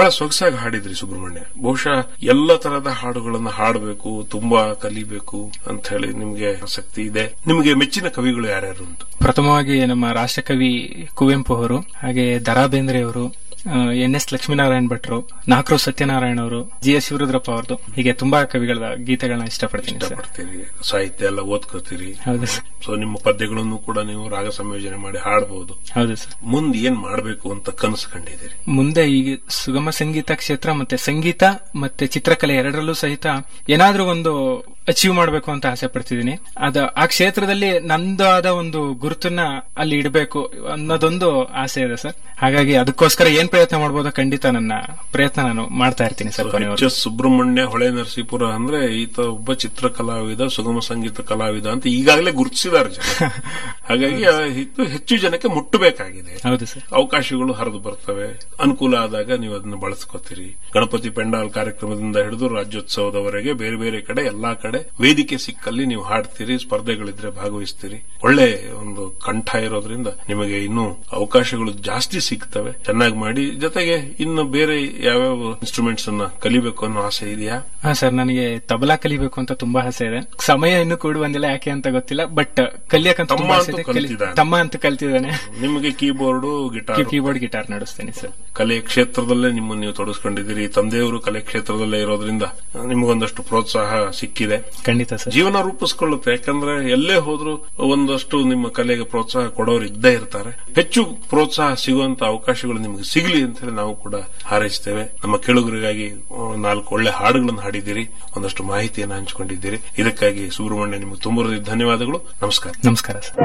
ಬಹಳ ಸೊಗಸಾಗಿ ಹಾಡಿದ್ರಿ ಸುಬ್ರಹ್ಮಣ್ಯ ಬಹುಶಃ ಎಲ್ಲ ತರದ ಹಾಡುಗಳನ್ನ ಹಾಡಬೇಕು ತುಂಬಾ ಕಲಿಬೇಕು ಅಂತ ಹೇಳಿ ನಿಮ್ಗೆ ಆಸಕ್ತಿ ಇದೆ ನಿಮಗೆ ಮೆಚ್ಚಿನ ಕವಿಗಳು ಯಾರ್ಯಾರು ಅಂತ ಪ್ರಥಮವಾಗಿ ನಮ್ಮ ರಾಷ್ಟ್ರಕವಿ ಕುವೆಂಪು ಅವರು ಹಾಗೆ ದರಾ ಬೇಂದ್ರೆ ಅವರು ಎನ್ ಎಸ್ ಲಕ್ಷ್ಮೀನಾರಾಯಣ ಭಟ್ರು ನಾಕ್ರೋ ಸತ್ಯನಾರಾಯಣ ಅವರು ಜಿ ಎಸ್ ಶಿವರುದ್ರಪ್ಪ ಅವ್ರದ್ದು ಹೀಗೆ ತುಂಬಾ ಕವಿಗಳ ಗೀತೆಗಳನ್ನ ಇಷ್ಟಪಡ್ತೀನಿ ಸರ್ ಇಷ್ಟಪಡ್ತೀರಿ ಸಾಹಿತ್ಯ ಎಲ್ಲ ಓದ್ಕೋತೀರಿ ಹೌದು ಸರ್ ಸೊ ನಿಮ್ಮ ಪದ್ಯಗಳನ್ನು ಕೂಡ ನೀವು ರಾಗ ಸಂಯೋಜನೆ ಮಾಡಿ ಹಾಡಬಹುದು ಹೌದು ಸರ್ ಮುಂದೆ ಏನ್ ಮಾಡಬೇಕು ಅಂತ ಕನಸು ಕಂಡಿದ್ದೀರಿ ಮುಂದೆ ಈಗ ಸುಗಮ ಸಂಗೀತ ಕ್ಷೇತ್ರ ಮತ್ತೆ ಸಂಗೀತ ಮತ್ತೆ ಚಿತ್ರಕಲೆ ಎರಡರಲ್ಲೂ ಸಹಿತ ಏನಾದ್ರೂ ಒಂದು ಅಚೀವ್ ಮಾಡಬೇಕು ಅಂತ ಆಸೆ ಪಡ್ತಿದ್ದೀನಿ ಅದ ಆ ಕ್ಷೇತ್ರದಲ್ಲಿ ನಂದು ಆದ ಒಂದು ಗುರುತನ್ನ ಅಲ್ಲಿ ಇಡಬೇಕು ಅನ್ನೋದೊಂದು ಆಸೆ ಇದೆ ಸರ್ ಹಾಗಾಗಿ ಅದಕ್ಕೋಸ್ಕರ ಏನ್ ಪ್ರಯತ್ನ ಮಾಡ್ಬೋದೋ ಖಂಡಿತ ನನ್ನ ಪ್ರಯತ್ನ ನಾನು ಮಾಡ್ತಾ ಇರ್ತೀನಿ ಸರ್ ಎಚ್ ಕೊನೆಯವರೆಗೂ. ಎಸ್ ಸುಬ್ರಹ್ಮಣ್ಯ ಹೊಳೆ ನರಸೀಪುರ ಅಂದ್ರೆ ಈತ ಒಬ್ಬ ಚಿತ್ರ ಕಲಾವಿದ ಸುಗಮ ಸಂಗೀತ ಕಲಾವಿದ ಅಂತ ಈಗಾಗಲೇ ಗುರುತಿಸಿದ್ದಾರೆ ಜನ ಹಾಗಾಗಿ ಆ ಇದು ಹೆಚ್ಚು ಜನಕ್ಕೆ ಮುಟ್ಟಬೇಕಾಗಿದೆ ಹೌದು ಸರ್ ಅವಕಾಶಗಳು ಹರಿದು ಬರ್ತವೆ ಅನುಕೂಲ ಆದಾಗ ನೀವು ಅದನ್ನ ಬಳಸ್ಕೋತೀರಿ ಗಣಪತಿ ಪೆಂಡಾಲ್ ಕಾರ್ಯಕ್ರಮದಿಂದ ಹಿಡಿದು ರಾಜ್ಯೋತ್ಸವದವರೆಗೆ ಬೇರೆ ಬೇರೆ ಕಡೆ ಎಲ್ಲಾ ಕಡೆ ವೇದಿಕೆ ಸಿಕ್ಕಲ್ಲಿ ನೀವು ಹಾಡ್ತೀರಿ ಸ್ಪರ್ಧೆಗಳಿದ್ರೆ ಭಾಗವಹಿಸ್ತೀರಿ ಒಳ್ಳೆ ಒಂದು ಕಂಠ ಇರೋದ್ರಿಂದ ನಿಮಗೆ ಇನ್ನೂ ಅವಕಾಶಗಳು ಜಾಸ್ತಿ ಸಿಗ್ತವೆ ಚೆನ್ನಾಗಿ ಮಾಡಿ ಜೊತೆಗೆ ಇನ್ನು ಬೇರೆ ಯಾವ್ಯಾವ ಇನ್ಸ್ಟ್ರೂಮೆಂಟ್ಸ್ ಅನ್ನ ಕಲಿಬೇಕು ಅನ್ನೋ ಆಸೆ ಇದೆಯಾ ಹಾ ಸರ್ ನನಗೆ ತಬಲಾ ಕಲಿಬೇಕು ಅಂತ ತುಂಬಾ ಆಸೆ ಇದೆ ಸಮಯ ಇನ್ನೂ ಕೂಡಿ ಬಂದಿಲ್ಲ ಯಾಕೆ ಅಂತ ಗೊತ್ತಿಲ್ಲ ಬಟ್ ಕಲಿಯಕ್ಕಂತ ತಮ್ಮ ತುಂಬಾ ಆಸೆ ಅಂತೂ ಇದೆ. ಕಲಿ- ಕಲ್ತಿದ್ದಾನೆ. ತಮ್ಮ ಅಂತ ಕಲ್ತಿದ್ದಾನೆ ನಿಮಗೆ ಕೀಬೋರ್ಡು ಗಿಟಾರ್ ಕೀಬೋರ್ಡ್ ಗಿಟಾರ್ ನಡೆಸ್ತೀನಿ ಸರ್ ಕಲೆ ಕ್ಷೇತ್ರದಲ್ಲೇ ನಿಮ್ಮನ್ನು ನೀವು ತೊಡಗಿಸ್ಕೊಂಡಿದ್ದೀರಿ ತಂದೆಯವರು ಕಲೆ ಕ್ಷೇತ್ರದಲ್ಲೇ ಇರೋದ್ರಿಂದ ನಿಮಗೊಂದಷ್ಟು ಪ್ರೋತ್ಸಾಹ ಸಿಕ್ಕಿದೆ ಖಂಡಿತ ಸರ್ ಜೀವನ ರೂಪಿಸ್ಕೊಳ್ಳುತ್ತೆ ಯಾಕಂದ್ರೆ ಎಲ್ಲೇ ಹೋದ್ರೂ ಒಂದಷ್ಟು ನಿಮ್ಮ ಕಲೆಗೆ ಪ್ರೋತ್ಸಾಹ ಕೊಡೋರು ಇದ್ದೇ ಇರ್ತಾರೆ ಹೆಚ್ಚು ಪ್ರೋತ್ಸಾಹ ಸಿಗುವಂತ ಅವಕಾಶಗಳು ನಿಮಗೆ ಸಿಗಲಿ ಅಂತ ಹೇಳಿ ನಾವು ಕೂಡ ಹಾರೈಸ್ತೇವೆ ನಮ್ಮ ಕೆಳುಗರಿಗಾಗಿ ಆ, ನಾಲ್ಕು ಒಳ್ಳೆ ಹಾಡುಗಳನ್ನು ಹಾಡಿದ್ದೀರಿ ಒಂದಷ್ಟು ಮಾಹಿತಿಯನ್ನು ಹಂಚಿಕೊಂಡಿದ್ದೀರಿ ಇದಕ್ಕಾಗಿ ಸುಬ್ರಹ್ಮಣ್ಯ ನಿಮಗೆ ತುಂಬ ಹೃದಯದ ಧನ್ಯವಾದಗಳು ನಮಸ್ಕಾರ ನಮಸ್ಕಾರ ಸರ್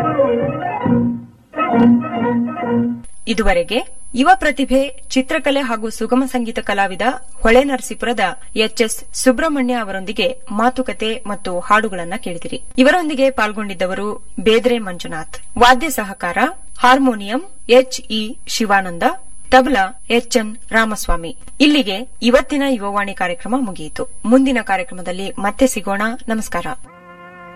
ಇದುವರೆಗೆ ಯುವ ಪ್ರತಿಭೆ ಚಿತ್ರಕಲೆ ಹಾಗೂ ಸುಗಮ ಸಂಗೀತ ಕಲಾವಿದ ಹೊಳೆ ನರಸೀಪುರದ ಎಚ್ಎಸ್ ಸುಬ್ರಹ್ಮಣ್ಯ ಅವರೊಂದಿಗೆ ಮಾತುಕತೆ ಮತ್ತು ಹಾಡುಗಳನ್ನ ಕೇಳಿದಿರಿ ಇವರೊಂದಿಗೆ ಪಾಲ್ಗೊಂಡಿದ್ದವರು ಬೇದ್ರೆ ಮಂಜುನಾಥ್ ವಾದ್ಯ ಸಹಕಾರ harmonium H E Shivananda tabla H N Ramaswamy ಇಲ್ಲಿಗೆ ಇವತ್ತಿನ ಯುವವಾಣಿ ಕಾರ್ಯಕ್ರಮ ಮುಗಿಯಿತು ಮುಂದಿನ ಕಾರ್ಯಕ್ರಮದಲ್ಲಿ ಮತ್ತೆ ಸಿಗೋಣ ನಮಸ್ಕಾರ